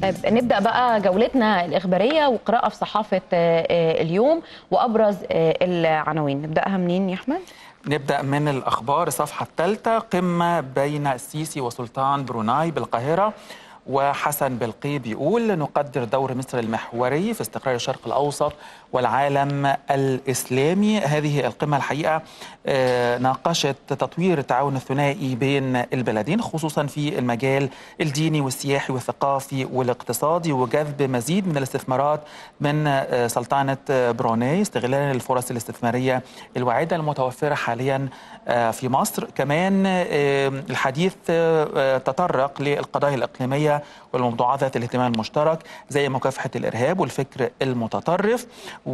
طيب نبدا بقى جولتنا الاخباريه وقراءه في صحافه آه، آه، اليوم وابرز آه، العناوين نبداها منين يا احمد نبدأ من الأخبار الصفحة الثالثة قمة بين السيسي وسلطان بروناي بالقاهرة وحسن بلقي بيقول نقدر دور مصر المحوري في استقرار الشرق الأوسط والعالم الإسلامي هذه القمة الحقيقة آه، ناقشت تطوير التعاون الثنائي بين البلدين خصوصا في المجال الديني والسياحي والثقافي والاقتصادي وجذب مزيد من الاستثمارات من آه، سلطنة بروناي استغلالا للفرص الاستثمارية الواعدة المتوفرة حاليا آه، في مصر كمان آه، الحديث آه، تطرق للقضايا الإقليمية والموضوعات ذات الاهتمام المشترك زي مكافحة الإرهاب والفكر المتطرف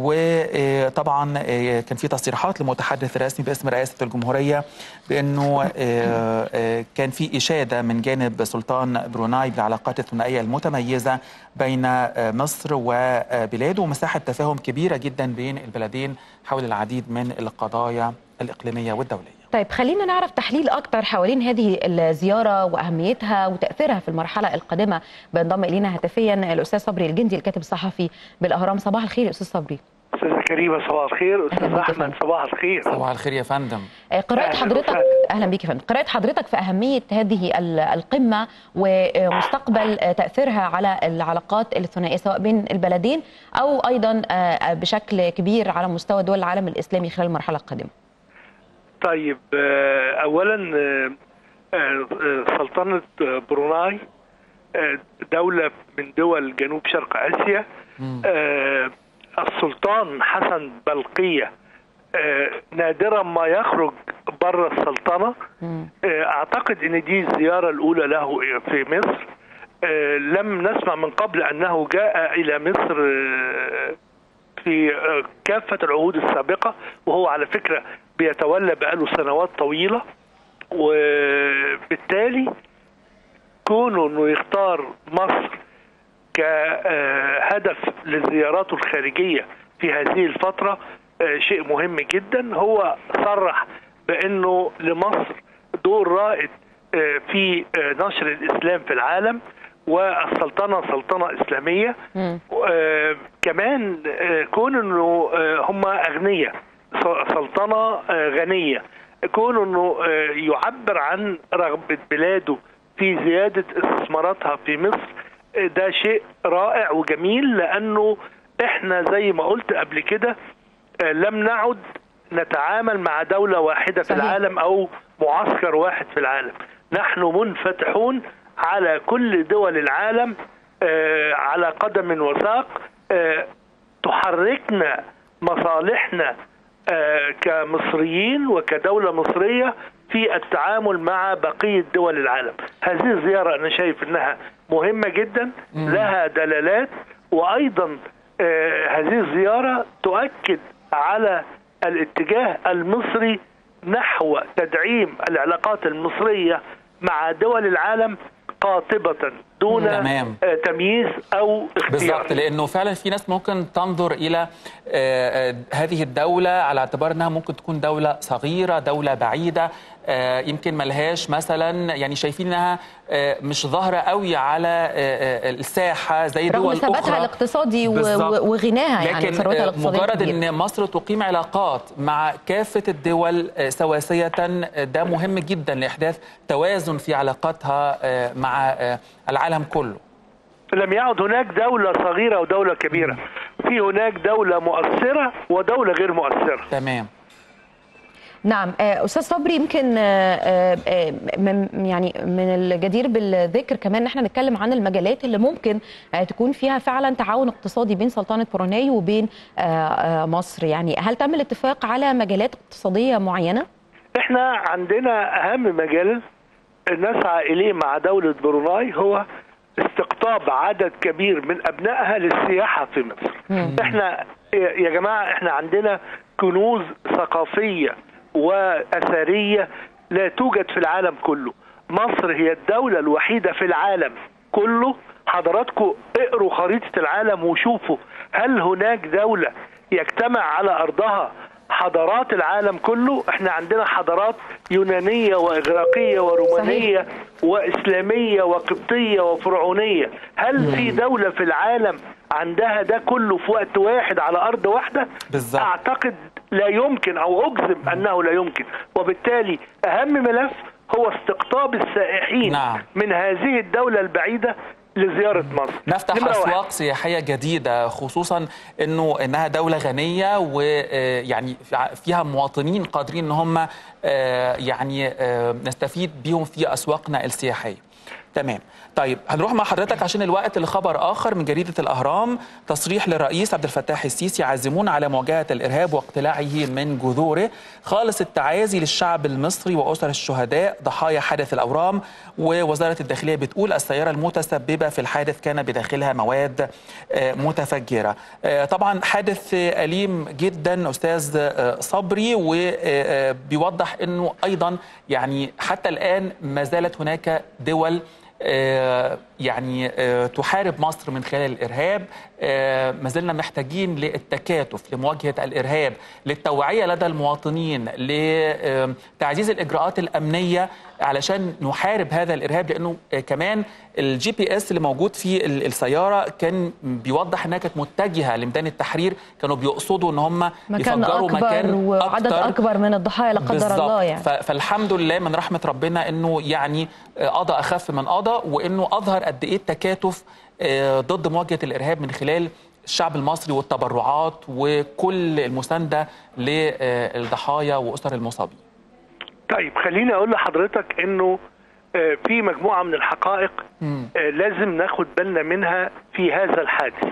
وطبعا كان في تصريحات للمتحدث الرسمي باسم رئاسة الجمهورية بأنه آه، آه، كان في إشادة من جانب سلطان بروناي بالعلاقات الثنائية المتميزة بين آه، مصر وبلاده ومساحة تفاهم كبيرة جدا بين البلدين حول العديد من القضايا الإقليمية والدولية طيب خلينا نعرف تحليل اكتر حوالين هذه الزياره واهميتها وتاثيرها في المرحله القادمه بينضم الينا هاتفيا الاستاذ صبري الجندي الكاتب الصحفي بالاهرام صباح الخير يا استاذ صبري استاذة كريمة صباح الخير أهلا استاذ بك يا احمد فندم. صباح الخير صباح الخير يا فندم آه، قراءة أهلاً حضرتك وسهلاً. اهلا بك يا فندم قراءة حضرتك في اهمية هذه ال- القمة ومستقبل آه، تاثيرها على العلاقات الثنائية سواء بين البلدين او ايضا آه، بشكل كبير على مستوى دول العالم الاسلامي خلال المرحلة القادمة طيب آه، اولا آه، آه، آه، سلطنة آه، بروناي آه، دولة من دول جنوب شرق اسيا مم. آه، السلطان حسن بلقية آه، نادرا ما يخرج بره السلطنة مم. آه، اعتقد ان دي الزياره الاولى له في مصر آه، لم نسمع من قبل انه جاء الى مصر آه، في آه، كافه العهود السابقه وهو على فكره بيتولى بقاله سنوات طويله وبالتالي كونه انه يختار مصر كهدف لزياراته الخارجيه في هذه الفتره آه، شيء مهم جدا هو صرح بانه لمصر دور رائد آه، في آه، نشر الاسلام في العالم والسلطنه سلطنه اسلاميه مم. آه، كمان آه، كون انه آه، هم اغنياء س- سلطنه آه، غنيه كون انه آه، يعبر عن رغبه بلاده في زياده استثماراتها في مصر آه، ده شيء رائع وجميل لانه احنا زي ما قلت قبل كده آه، لم نعد نتعامل مع دوله واحده في صحيح. العالم او معسكر واحد في العالم نحن منفتحون على كل دول العالم آه، على قدم وساق آه، تحركنا مصالحنا آه، كمصريين وكدولة مصرية في التعامل مع بقية دول العالم هذه الزيارة أنا شايف أنها مهمة جدا لها دلالات وأيضا آه، هذه الزيارة تؤكد على الاتجاه المصري نحو تدعيم العلاقات المصرية مع دول العالم قاطبة دون تمام. آه، تمييز أو اختيار بالضبط لانه فعلا في ناس ممكن تنظر الى آه، آه، هذه الدوله على اعتبار انها ممكن تكون دوله صغيره دوله بعيده آه، يمكن ملهاش مثلا يعني شايفين انها آه، مش ظاهره قوي على آه، آه، الساحه زي رغم دول ثباتها اخرى الاقتصادي و- بالظبط. و- وغناها يعني لكن ثروتها آه، الاقتصادية مجرد الكبيرة. ان مصر تقيم علاقات مع كافه الدول آه، سواسيه آه، ده مهم جدا لاحداث توازن في علاقاتها آه، مع آه، العالم كله لم يعد هناك دولة صغيرة ودولة كبيرة في هناك دولة مؤثرة ودولة غير مؤثرة تمام نعم آه، استاذ صبري يمكن آه، آه، آه، من يعني من الجدير بالذكر كمان ان احنا نتكلم عن المجالات اللي ممكن آه، تكون فيها فعلا تعاون اقتصادي بين سلطنه بروناي وبين آه، آه، مصر يعني هل تم الاتفاق على مجالات اقتصاديه معينه؟ احنا عندنا اهم مجال نسعى اليه مع دولة بروناي هو استقطاب عدد كبير من ابنائها للسياحة في مصر مم. احنا يا جماعة احنا عندنا كنوز ثقافية واثرية لا توجد في العالم كله مصر هي الدولة الوحيدة في العالم كله حضراتكم اقروا خريطة العالم وشوفوا هل هناك دولة يجتمع على أرضها حضارات العالم كله احنا عندنا حضارات يونانيه واغريقيه ورومانيه واسلاميه وقبطيه وفرعونيه هل في دوله في العالم عندها ده كله في وقت واحد على ارض واحده بالظبط. اعتقد لا يمكن او اجزم انه لا يمكن وبالتالي اهم ملف هو استقطاب السائحين نعم. من هذه الدوله البعيده لزياره مصر نفتح نمرة واحد. اسواق سياحيه جديده خصوصا انه انها دوله غنيه ويعني فيها مواطنين قادرين ان هم آه، يعني آه، نستفيد بيهم في اسواقنا السياحيه تمام طيب هنروح مع حضرتك عشان الوقت لخبر اخر من جريده الاهرام تصريح للرئيس عبد الفتاح السيسي عازمون على مواجهه الارهاب واقتلاعه من جذوره خالص التعازي للشعب المصري واسر الشهداء ضحايا حادث الاورام ووزاره الداخليه بتقول السياره المتسببه في الحادث كان بداخلها مواد آه، متفجره آه، طبعا حادث آه، اليم جدا استاذ آه، صبري وبيوضح انه ايضا يعني حتى الان ما زالت هناك دول آه، يعني آه، تحارب مصر من خلال الارهاب آه، ما زلنا محتاجين للتكاتف لمواجهه الارهاب للتوعيه لدى المواطنين لتعزيز الاجراءات الامنيه علشان نحارب هذا الارهاب لانه آه، كمان الجي بي اس اللي موجود في ال- السياره كان بيوضح انها كانت متجهه لميدان التحرير كانوا بيقصدوا ان هم مكان يفجروا اكبر مكان وعدد أكتر. اكبر من الضحايا لا قدر بالظبط. الله يعني ف- فالحمد لله من رحمه ربنا انه يعني آه، قضى اخف من قضى وانه اظهر قد ايه التكاتف آه، ضد مواجهه الارهاب من خلال الشعب المصري والتبرعات وكل المسانده للضحايا واسر المصابين. طيب خليني اقول لحضرتك انه آه، في مجموعه من الحقائق مم. آه، لازم ناخد بالنا منها في هذا الحادث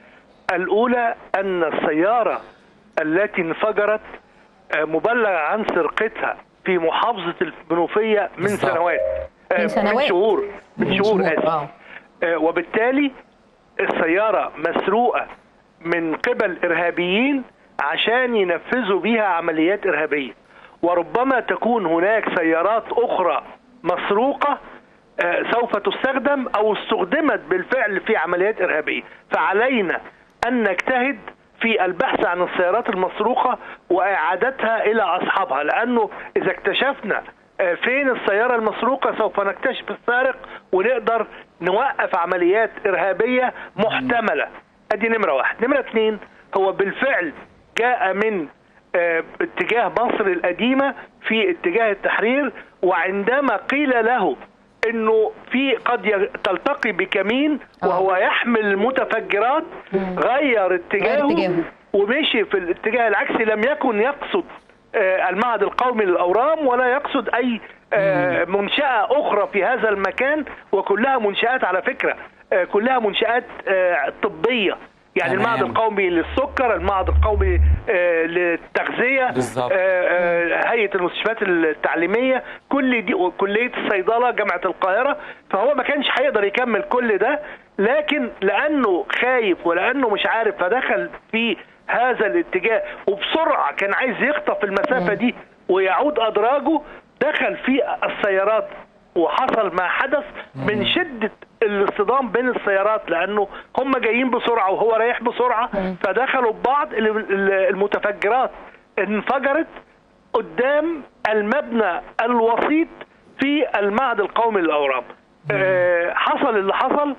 الاولى ان السياره التي انفجرت آه، مبلغ عن سرقتها في محافظه المنوفيه من بالظبط. سنوات آه، من سنوات. من شهور من شهور اسف آه. آه، وبالتالي السيارة مسروقة من قبل إرهابيين عشان ينفذوا بيها عمليات إرهابية وربما تكون هناك سيارات أخرى مسروقة آه، سوف تستخدم أو استخدمت بالفعل في عمليات إرهابية فعلينا أن نجتهد في البحث عن السيارات المسروقة وإعادتها إلى أصحابها لأنه إذا اكتشفنا آه، فين السيارة المسروقة سوف نكتشف السارق ونقدر نوقف عمليات إرهابية محتملة أدي نمرة واحد نمرة اتنين هو بالفعل جاء من آه، اتجاه مصر القديمة في اتجاه التحرير وعندما قيل له انه في قد ي- تلتقي بكمين وهو يحمل المتفجرات غير اتجاهه اتجاهه. ومشي في الاتجاه العكسي لم يكن يقصد آه، المعهد القومي للاورام ولا يقصد اي آه، منشاه اخرى في هذا المكان وكلها منشات على فكره آه، كلها منشات آه، طبيه يعني تمام. المعهد القومي للسكر المعهد القومي آه، للتغذيه بالظبط. آه، آه، هيئه المستشفيات التعليميه كل دي كليه الصيدله جامعه القاهره فهو ما كانش هيقدر يكمل كل ده لكن لانه خايف ولانه مش عارف فدخل في هذا الاتجاه وبسرعه كان عايز يخطف المسافه دي ويعود ادراجه دخل في السيارات وحصل ما حدث من شده الاصطدام بين السيارات لانه هم جايين بسرعه وهو رايح بسرعه فدخلوا ببعض ال- ال- المتفجرات انفجرت قدام المبنى الوسيط في المعهد القومي للاورام آه، حصل اللي حصل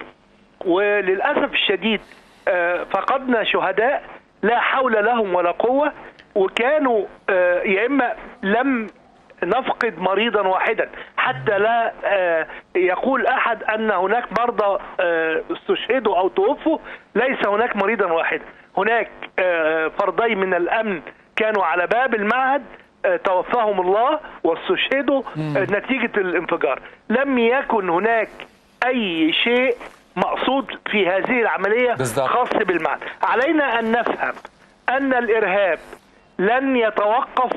وللاسف الشديد آه، فقدنا شهداء لا حول لهم ولا قوه وكانوا آه، يا اما لم نفقد مريضا واحدا حتى لا آه، يقول احد ان هناك مرضى آه، استشهدوا او توفوا ليس هناك مريضا واحدا هناك آه، فردي من الامن كانوا على باب المعهد آه، توفاهم الله واستشهدوا آه، نتيجه الانفجار لم يكن هناك اي شيء مقصود في هذه العمليه بالظبط. خاص بالمعهد علينا ان نفهم ان الارهاب لن يتوقف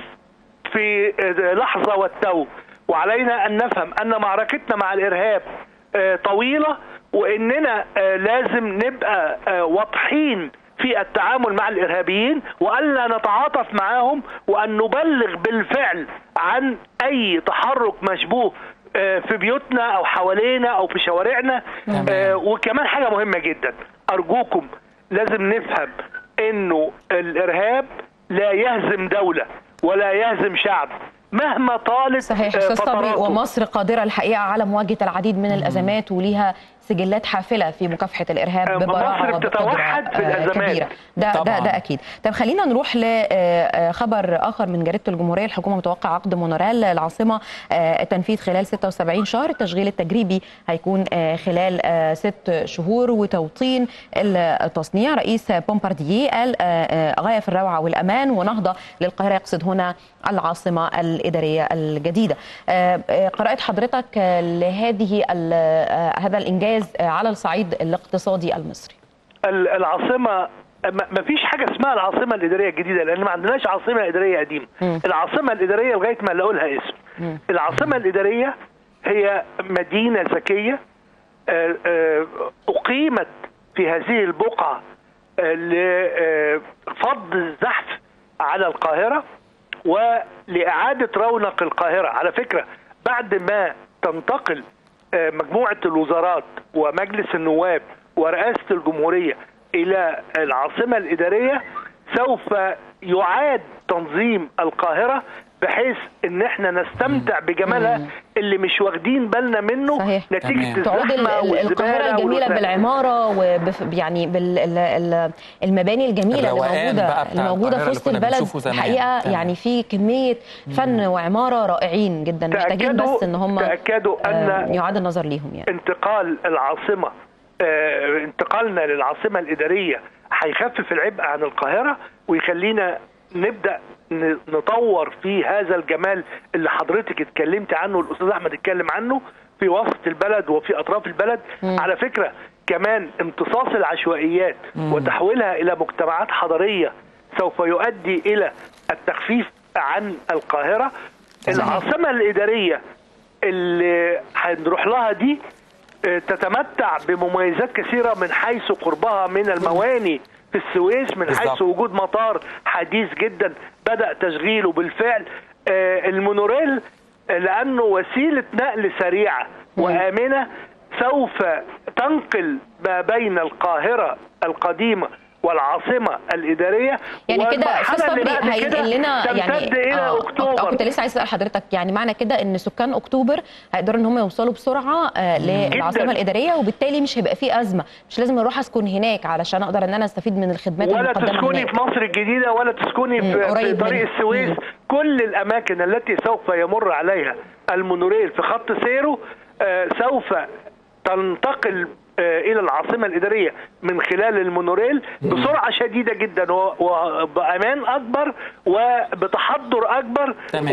في لحظة والتو وعلينا أن نفهم أن معركتنا مع الإرهاب آه، طويلة وإننا آه، لازم نبقى آه، واضحين في التعامل مع الإرهابيين وألا نتعاطف معهم وأن نبلغ بالفعل عن أي تحرك مشبوه آه، في بيوتنا أو حوالينا أو في شوارعنا آه، وكمان حاجة مهمة جدا أرجوكم لازم نفهم إنه الإرهاب لا يهزم دوله ولا يهزم شعب مهما طالت صحيح آه، استاذ صبري فتراته. ومصر قادره الحقيقه على مواجهه العديد من الازمات وليها سجلات حافله في مكافحه الارهاب آه، ببراعه مصر وبقدره بتتوحد في آه، الأزمات. كبيره ده ده طبعاً. ده اكيد طب خلينا نروح لخبر اخر من جريده الجمهوريه الحكومه متوقع عقد مونوريال العاصمه آه، التنفيذ خلال 76 شهر التشغيل التجريبي هيكون آه، خلال آه، ست شهور وتوطين التصنيع رئيس بومباردييه قال آه، آه، غايه في الروعه والامان ونهضه للقاهره يقصد هنا العاصمه الاداريه الجديده آه، آه، قراءه حضرتك آه، لهذه ال- آه، هذا الانجاز آه، على الصعيد الاقتصادي المصري ال- العاصمه ما فيش حاجه اسمها العاصمه الاداريه الجديده لان ما عندناش عاصمه اداريه قديمه مم. العاصمه الاداريه لغايه ما نلاقوا لها اسم مم. العاصمه الاداريه هي مدينه ذكيه آه، آه، اقيمت في هذه البقعه آه، لفض الزحف على القاهره ولاعاده رونق القاهره على فكره بعد ما تنتقل آه، مجموعه الوزارات ومجلس النواب ورئاسه الجمهوريه الى العاصمه الاداريه سوف يعاد تنظيم القاهره بحيث ان احنا نستمتع بجمالها اللي مش واخدين بالنا منه صحيح. نتيجه تمام. تعود ال- الزحمه ال- القاهره والزبالة الجميله والوسائل. بالعماره وبف يعني بالمباني الجميله اللي الروقان موجوده بقى بتاع اللي موجوده القاهرة في اللي وسط كنا البلد بنشوفه زمان. الحقيقه تمام. يعني في كميه فن وعماره رائعين جدا محتاجين تأكدوا- بس ان هم تأكدوا آه، أن- يعاد النظر ليهم يعني انتقال العاصمه آه، انتقالنا للعاصمه الاداريه هيخفف العبء عن القاهره ويخلينا نبدا ن- نطور في هذا الجمال اللي حضرتك اتكلمت عنه والاستاذ احمد اتكلم عنه في وسط البلد وفي اطراف البلد مم. على فكره كمان امتصاص العشوائيات وتحويلها الى مجتمعات حضريه سوف يؤدي الى التخفيف عن القاهره صحيح. العاصمه الاداريه اللي هنروح لها دي آه، تتمتع بمميزات كثيرة من حيث قربها من المواني في السويس من بالظبط. حيث وجود مطار حديث جدا بدأ تشغيله بالفعل آه، المونوريل آه، لأنه وسيلة نقل سريعة وآمنة سوف تنقل ما بين القاهرة القديمة والعاصمة الإدارية يعني كده والمرحلة استاذ اللي صبري بعد كده هينقل لنا تمتد يعني إلى آه، أكتوبر آه، كنت لسه عايز اسال حضرتك يعني معنى كده ان سكان اكتوبر هيقدروا ان هم يوصلوا بسرعه آه، للعاصمه جداً. الاداريه وبالتالي مش هيبقى في ازمه مش لازم اروح اسكن هناك علشان اقدر ان انا استفيد من الخدمات ولا المقدمه تسكني هناك في مصر الجديدة ولا تسكني مم، في, في قريب طريق منها. السويس مم. كل الأماكن التي سوف يمر عليها المونوريل في خط سيره آه، سوف تنتقل آه، إلى العاصمة الإدارية من خلال المونوريل بسرعة شديدة جدا و- وبأمان أكبر وبتحضر أكبر تمام.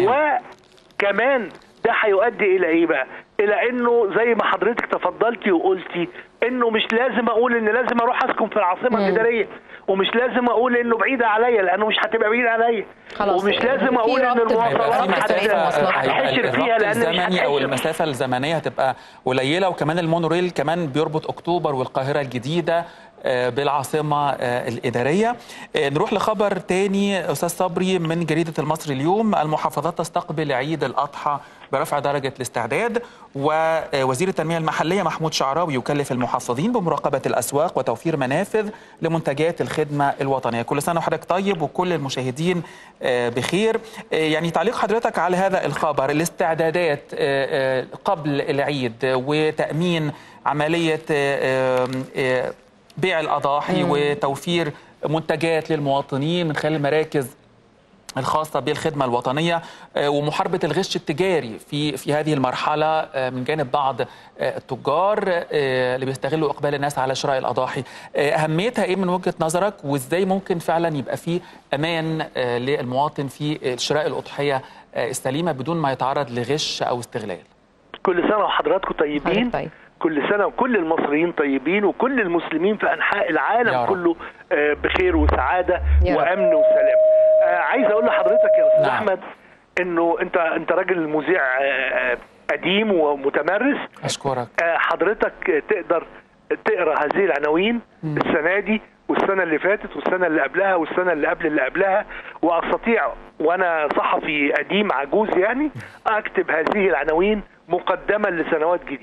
وكمان ده هيؤدي الى ايه بقى؟ الى انه زي ما حضرتك تفضلتي وقلتي انه مش لازم اقول ان لازم اروح اسكن في العاصمه الاداريه ومش لازم اقول انه بعيده عليا لانه مش هتبقى بعيده عليا خلاص. ومش لازم في اقول ان ربط- هيبقى المواصلات في ربط سريع مسافه المواصلات. هيبقى هتحشر فيها الربط لان مش الزمني او هتحشر. المسافه الزمنيه هتبقى قليله وكمان المونوريل كمان بيربط اكتوبر والقاهره الجديده آه، بالعاصمة آه، الإدارية آه، نروح لخبر تاني أستاذ صبري من جريدة المصري اليوم المحافظات تستقبل عيد الأضحى برفع درجة الاستعداد ووزير التنمية المحلية محمود شعراوي يكلف المحافظين بمراقبة الأسواق وتوفير منافذ لمنتجات الخدمة الوطنية كل سنة وحضرتك طيب وكل المشاهدين آه، بخير آه، يعني تعليق حضرتك على هذا الخبر الاستعدادات آه، آه، قبل العيد وتأمين عملية آه، آه، بيع الأضاحي وتوفير منتجات للمواطنين من خلال المراكز الخاصة بالخدمة الوطنية آه، ومحاربة الغش التجاري في في هذه المرحلة آه، من جانب بعض آه، التجار آه، اللي بيستغلوا إقبال الناس على شراء الأضاحي آه، أهميتها إيه من وجهة نظرك وإزاي ممكن فعلا يبقى في أمان آه، للمواطن في شراء الأضحية آه، السليمة بدون ما يتعرض لغش أو استغلال كل سنه وحضراتكم طيبين حضرتك طيب. كل سنه وكل المصريين طيبين وكل المسلمين في انحاء يا العالم رب. كله آه، بخير وسعاده يا رب. وامن وسلام آه، عايز اقول لحضرتك يا استاذ نعم. احمد انه انت انت راجل مذيع آه، آه، قديم ومتمرس أشكرك آه، حضرتك تقدر تقرا هذه العناوين السنه دي والسنه اللي فاتت والسنه اللي قبلها والسنه اللي قبل اللي قبلها واستطيع وانا صحفي قديم عجوز يعني اكتب هذه العناوين مقدما لسنوات جديده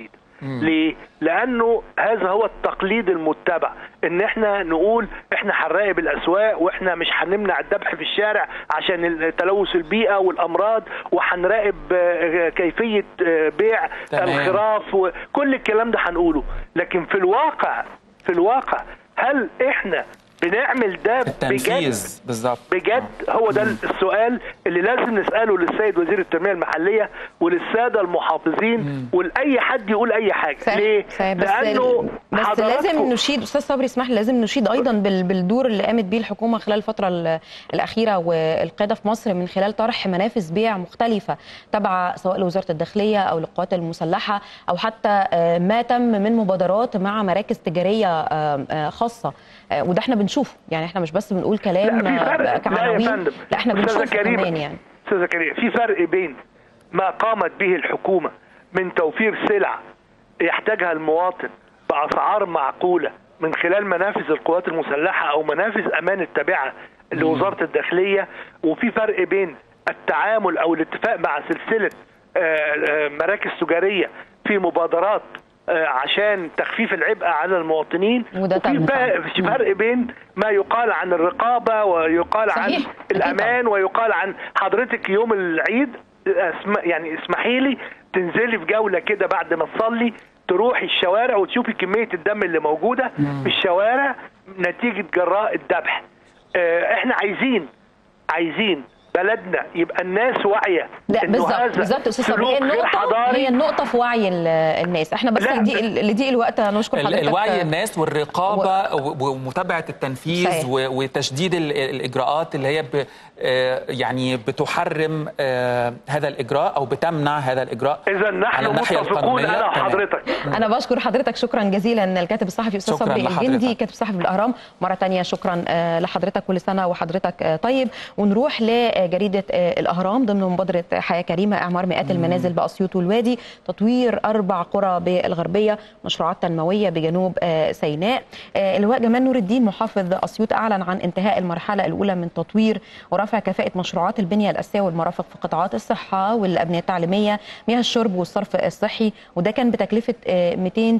ليه؟ لانه هذا هو التقليد المتبع ان احنا نقول احنا هنراقب الاسواق واحنا مش هنمنع الذبح في الشارع عشان تلوث البيئه والامراض وهنراقب آه، كيفيه آه، بيع تمام. الخراف وكل الكلام ده هنقوله لكن في الواقع في الواقع هل احنا بنعمل ده بجد التنفيذ بالظبط بجد هو ده السؤال اللي لازم نساله للسيد وزير التنميه المحليه وللساده المحافظين ولاي حد يقول اي حاجه صحيح ليه؟ صحيح بس لانه بس لازم حضراتكم- نشيد استاذ صبري اسمح لي لازم نشيد ايضا بال- بالدور اللي قامت بيه الحكومه خلال الفتره ال- الاخيره والقياده في مصر من خلال طرح منافذ بيع مختلفه تبع سواء لوزاره الداخليه او للقوات المسلحه او حتى آه، ما تم من مبادرات مع مراكز تجاريه آه، آه، خاصه آه، وده احنا بنشوفه يعني احنا مش بس بنقول كلام لا في آه، فرق لا يا كعناوين فندم لا احنا أستاذة بنشوفه كريمة، كمان يعني استاذه كريم في فرق بين ما قامت به الحكومه من توفير سلع يحتاجها المواطن باسعار معقوله من خلال منافذ القوات المسلحه او منافذ امان التابعه لوزاره الداخليه وفي فرق بين التعامل او الاتفاق مع سلسله آه، آه، مراكز تجاريه في مبادرات آه، عشان تخفيف العبء على المواطنين وده وفي تم فرق- فعلا. في فرق بين ما يقال عن الرقابه ويقال عن صحيح. أكيد الامان ويقال عن حضرتك يوم العيد اسم يعني اسمحي لي تنزلي في جوله كده بعد ما تصلي تروحي الشوارع وتشوفي كميه الدم اللي موجوده في الشوارع نتيجه جراء الذبح آه، احنا عايزين عايزين بلدنا يبقى الناس واعيه لا إنه بالظبط هذا بالظبط استاذ صبري هي سلوك غير النقطه حضاري. هي النقطه في وعي ال- الناس احنا بس لا، لضيق لضيق الوقت نشكر ال- حضرتك الوعي الناس والرقابه و- ومتابعه التنفيذ صحيح. و- وتشديد ال- الاجراءات اللي هي ب آه، يعني بتحرم آه، هذا الاجراء او بتمنع هذا الاجراء اذا على نحن الناحية متفقون القانونية. انا تمام. وحضرتك انا بشكر حضرتك شكرا جزيلا الكاتب الصحفي استاذ شكراً صبري لحضرتك. الجندي كاتب صحفي بالاهرام مره تانية شكرا آه، لحضرتك كل سنه وحضرتك آه، طيب ونروح لجريده آه، الاهرام ضمن مبادره حياه كريمه اعمار مئات المنازل باسيوط والوادي تطوير اربع قرى بالغربيه مشروعات تنمويه بجنوب آه، سيناء آه، اللواء جمال نور الدين محافظ اسيوط اعلن عن انتهاء المرحله الاولى من تطوير ورفع كفاءه مشروعات البنيه الاساسيه والمرافق في قطاعات الصحه والابنيه التعليميه مياه الشرب والصرف الصحي وده كان بتكلفه آه،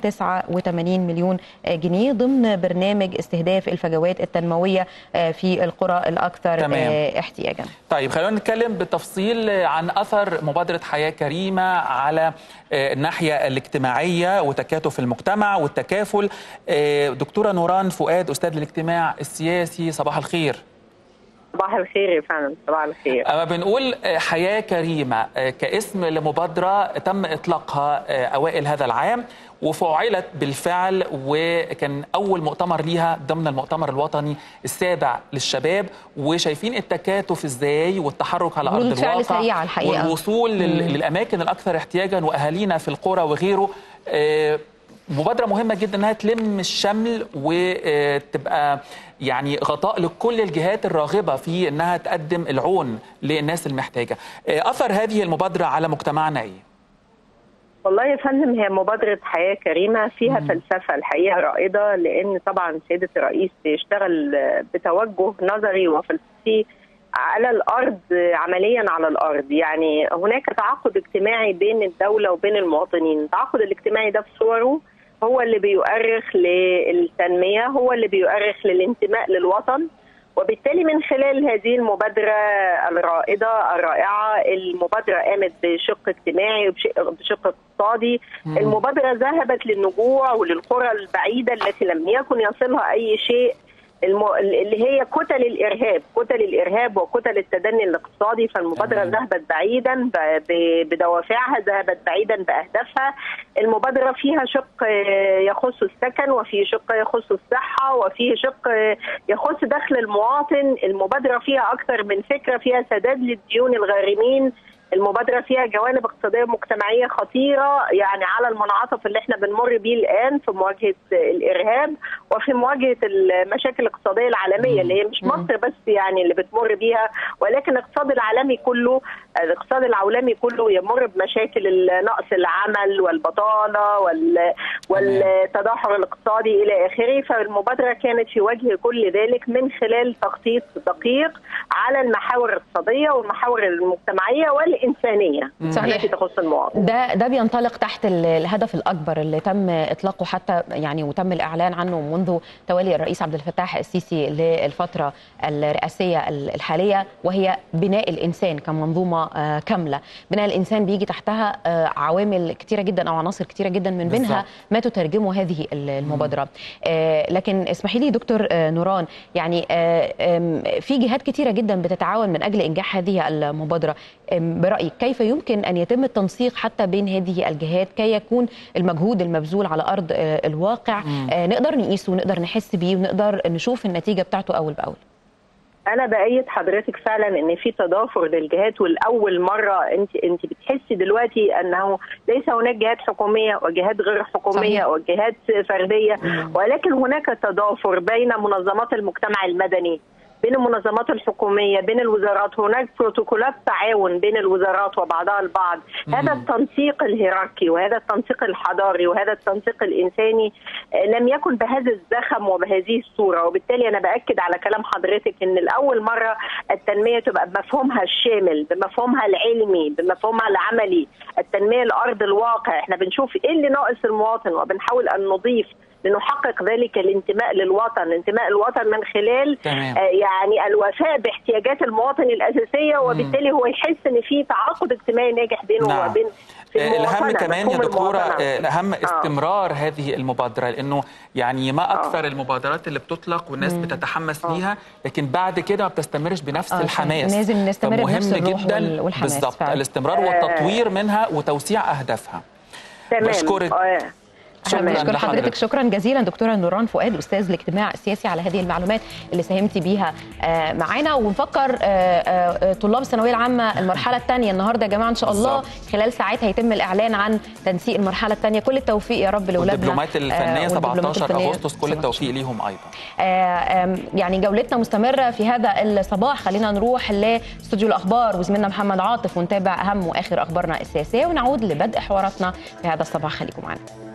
289 مليون آه، جنيه ضمن برنامج استهداف الفجوات التنمويه آه، في القرى الاكثر تمام. آه، احتياجا طيب خلونا نتكلم بالتفصيل عن اثر مبادره حياه كريمه على آه، الناحيه الاجتماعيه وتكاتف المجتمع والتكافل آه، دكتوره نوران فؤاد استاذ الاجتماع السياسي صباح الخير صباح الخير يا فندم صباح الخير أما بنقول آه، حياة كريمة آه، كاسم لمبادرة تم إطلاقها آه، أوائل هذا العام وفعلت بالفعل وكان أول مؤتمر ليها ضمن المؤتمر الوطني السابع للشباب وشايفين التكاتف إزاي والتحرك على أرض ردود فعل الواقع سريعة الحقيقة. والوصول لل- مم. للأماكن الأكثر احتياجا وأهالينا في القرى وغيره آه، مبادرة مهمة جدا انها تلم الشمل وتبقى يعني غطاء لكل الجهات الراغبة في انها تقدم العون للناس المحتاجة. آه، اثر هذه المبادرة على مجتمعنا ايه؟ والله يا فندم هي مبادرة حياة كريمة فيها فلسفة الحقيقة رائدة لأن طبعا سيادة الرئيس بيشتغل بتوجه نظري وفلسفي على الأرض عمليا على الأرض يعني هناك تعاقد اجتماعي بين الدولة وبين المواطنين التعاقد الاجتماعي ده في صوره هو اللي بيؤرخ للتنمية هو اللي بيؤرخ للانتماء للوطن وبالتالي من خلال هذه المبادرة الرائدة الرائعة المبادرة قامت بشق اجتماعي وبشق اقتصادي المبادرة ذهبت للنجوع وللقرى البعيدة التي لم يكن يصلها أي شيء الم... اللي هي كتل الارهاب، كتل الارهاب وكتل التدني الاقتصادي فالمبادره ذهبت بعيدا ب... ب... بدوافعها، ذهبت بعيدا باهدافها. المبادره فيها شق يخص السكن وفي شق يخص الصحه وفي شق يخص دخل المواطن، المبادره فيها اكثر من فكره فيها سداد للديون الغارمين المبادره فيها جوانب اقتصاديه مجتمعيه خطيره يعني على المنعطف اللي احنا بنمر بيه الان في مواجهه الارهاب وفي مواجهه المشاكل الاقتصاديه العالميه اللي هي مش مصر بس يعني اللي بتمر بيها ولكن الاقتصاد العالمي كله الاقتصاد العالمي كله يمر بمشاكل نقص العمل والبطاله وال والتدهور الاقتصادي الى اخره فالمبادره كانت في وجه كل ذلك من خلال تخطيط دقيق على المحاور الاقتصاديه والمحاور المجتمعيه والانسانيه الانسانيه صحيح. التي تخص المواطن ده ده بينطلق تحت ال- الهدف الاكبر اللي تم اطلاقه حتى يعني وتم الاعلان عنه منذ تولي الرئيس عبد الفتاح السيسي للفتره الرئاسيه ال- الحاليه وهي بناء الانسان كمنظومه آه، كامله بناء الانسان بيجي تحتها آه، عوامل كتيره جدا او عناصر كتيره جدا من بينها بالظبط. ما تترجمه هذه ال- المبادره آه، لكن اسمحي لي دكتور آه، نوران يعني آه، آم، في جهات كتيره جدا بتتعاون من اجل انجاح هذه المبادره آم، برايك كيف يمكن ان يتم التنسيق حتى بين هذه الجهات كي يكون المجهود المبذول على ارض آه، الواقع آه، نقدر نقيسه ونقدر نحس بيه ونقدر نشوف النتيجه بتاعته اول باول انا بايد حضرتك فعلا ان في تضافر للجهات والاول مره انت انت بتحسي دلوقتي انه ليس هناك جهات حكوميه وجهات غير حكوميه صحيح. وجهات فرديه ولكن هناك تضافر بين منظمات المجتمع المدني بين المنظمات الحكوميه بين الوزارات هناك بروتوكولات تعاون بين الوزارات وبعضها البعض هذا التنسيق الهيراركي وهذا التنسيق الحضاري وهذا التنسيق الانساني آه، لم يكن بهذا الزخم وبهذه الصوره وبالتالي انا باكد على كلام حضرتك ان الاول مره التنميه تبقى بمفهومها الشامل بمفهومها العلمي بمفهومها العملي التنميه لارض الواقع احنا بنشوف ايه اللي ناقص المواطن وبنحاول ان نضيف لنحقق ذلك الانتماء للوطن الانتماء للوطن من خلال تمام. آه، يعني الوفاء باحتياجات المواطن الاساسيه وبالتالي هو يحس ان في تعاقد اجتماعي ناجح بينه نعم. وبين في آه، الأهم المواطنة، كمان يا مفهوم دكتورة المواطنة. آه، الأهم آه. استمرار هذه المبادرة لأنه يعني ما أكثر المبادرات اللي بتطلق والناس بتتحمس ليها لكن بعد كده ما بتستمرش بنفس آه، الحماس لازم نستمر فمهم بنفس الروح جدا وال- والحماس بالضبط فعلا. الاستمرار والتطوير منها وتوسيع أهدافها تمام بشكرك. آه. احنا شكراً بنشكر لحضرتك. حضرتك شكرا جزيلا دكتوره نوران فؤاد استاذ الاجتماع السياسي على هذه المعلومات اللي ساهمتي بيها آه، معانا ونفكر آه، آه، طلاب الثانويه العامه المرحله الثانيه النهارده يا جماعه ان شاء الله بالظبط. خلال ساعات هيتم الاعلان عن تنسيق المرحله الثانيه كل التوفيق يا رب لاولادنا والدبلومات الفنية آه، 17 الفنية أغسطس كل التوفيق ليهم أيضا آه، آم، يعني جولتنا مستمرة في هذا الصباح خلينا نروح لاستوديو الأخبار وزميلنا محمد عاطف ونتابع أهم وآخر أخبارنا السياسية ونعود لبدء حواراتنا في هذا الصباح خليكم معنا